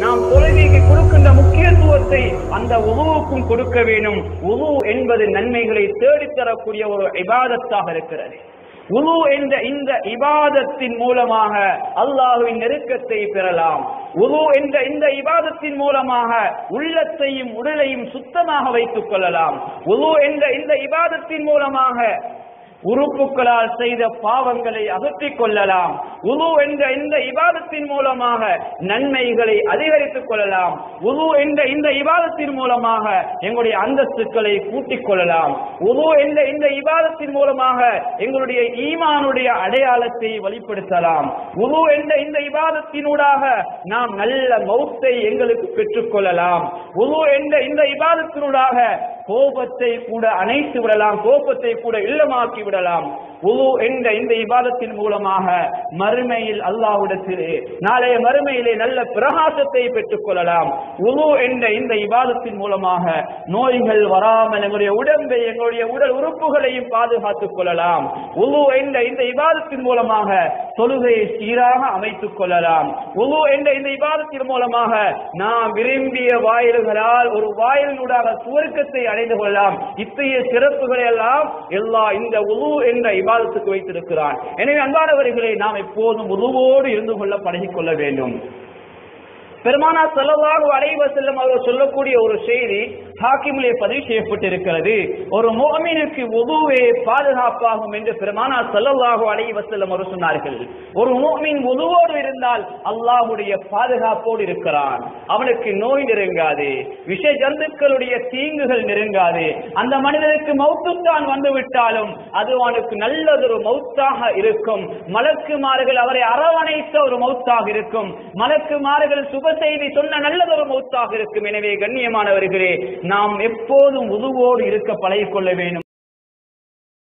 நாம் தொழுகைக்கு கொடுக்கின்ற முக்கியத்துவத்தை அந்த உதுவுக்கும் கொடுக்க வேண்டும் உது என்பது நன்மைகளை தேடித்தரக்கூடிய ஒரு இபாதத்தாக இருக்கிறது உது என்ற இந்த இபாதத்தின் மூலமாக அல்லாஹுவின் நெருக்கத்தை பெறலாம் உது என்ற இந்த இபாதத்தின் மூலமாக உள்ளத்தையும் உடலையும் சுத்தமாக வைத்துக் கொள்ளலாம் உது என்ற இந்த இபாதத்தின் மூலமாக உறுப்புகளால் செய்த பாவங்களை அகற்றிக் கொள்ளலாம் உது என்ற இந்த இபாதத்தின் மூலமாக நன்மைகளை அதிகரித்துக் கொள்ளலாம் உது என்ற இந்த இபாதத்தின் மூலமாக எங்களுடைய அந்தஸ்துக்களை கூட்டிக் கொள்ளலாம் உது என்ற இந்த இபாதத்தின் மூலமாக எங்களுடைய ஈமானுடைய அடையாளத்தை வெளிப்படுத்தலாம் உது என்ற இந்த இபாதத்தினூடாக நாம் நல்ல மௌத்தை எங்களுக்கு பெற்றுக் கொள்ளலாம் உது என்ற இந்த இபாதத்தினூடாக கோபத்தை கூட அணைத்து விடலாம் கோபத்தை கூட இல்லமாக்கி விடலாம் உது என்ற இந்த இபாதத்தின் மூலமாக மறுமையில் அல்லாஹ்விடத்திலே நாளைய மறுமையிலே நல்ல பிரகாசத்தை பெற்றுக் கொள்ளலாம் உது என்ற இந்த இபாதத்தின் மூலமாக நோய்கள் வராமல் எங்களுடைய உடம்பை எங்களுடைய உடல் உறுப்புகளையும் பாதுகாத்துக் கொள்ளலாம் உது என்ற இந்த இபாதத்தின் மூலமாக தொழுகையை சீராக அமைத்துக் கொள்ளலாம் உது என்ற இந்த இபாதத்தின் மூலமாக நாம் விரும்பிய வாயில்களால் ஒரு வாயிலூடாக சுவர்க்கத்தை அடைந்து கொள்ளலாம் இத்தகைய சிறப்புகளை எல்லாம் எல்லா இந்த உது என்ற இபாதத்துக்கு வைத்திருக்கிறான் எனவே அன்பானவர்களே நாம் எப்போதும் உதுவோடு இருந்து கொள்ள பழகிக் கொள்ள வேண்டும் பெருமானா செல்லவாக அடைவ செல்லும் அவர் சொல்லக்கூடிய ஒரு செய்தி ஹாக்கிமிலே பதிவு செய்யப்பட்டிருக்கிறது ஒரு மோமினுக்கு உதுவே பாதுகாப்பாகும் என்று பெருமானா செல்லவாக அடைவ செல்லும் அவர் சொன்னார்கள் ஒரு மோமின் உதுவோடு இருந்தால் அல்லாஹுடைய பாதுகாப்போடு இருக்கிறான் அவனுக்கு நோய் நெருங்காது விஷ ஜந்துக்களுடைய தீங்குகள் நெருங்காது அந்த மனிதனுக்கு மௌத்துத்தான் வந்து விட்டாலும் அது அவனுக்கு நல்லதொரு மௌத்தாக இருக்கும் மலக்குமார்கள் அவரை அரவணைத்த ஒரு மௌத்தாக இருக்கும் மலக்குமார்கள் சுப செய்தி சொன்ன நல்லதொரு மௌத்தாக இருக்கும் எனவே கண்ணியமானவர்களே நாம் எப்போதும் உதுவோடு இருக்க பழகிக் கொள்ள வேண்டும்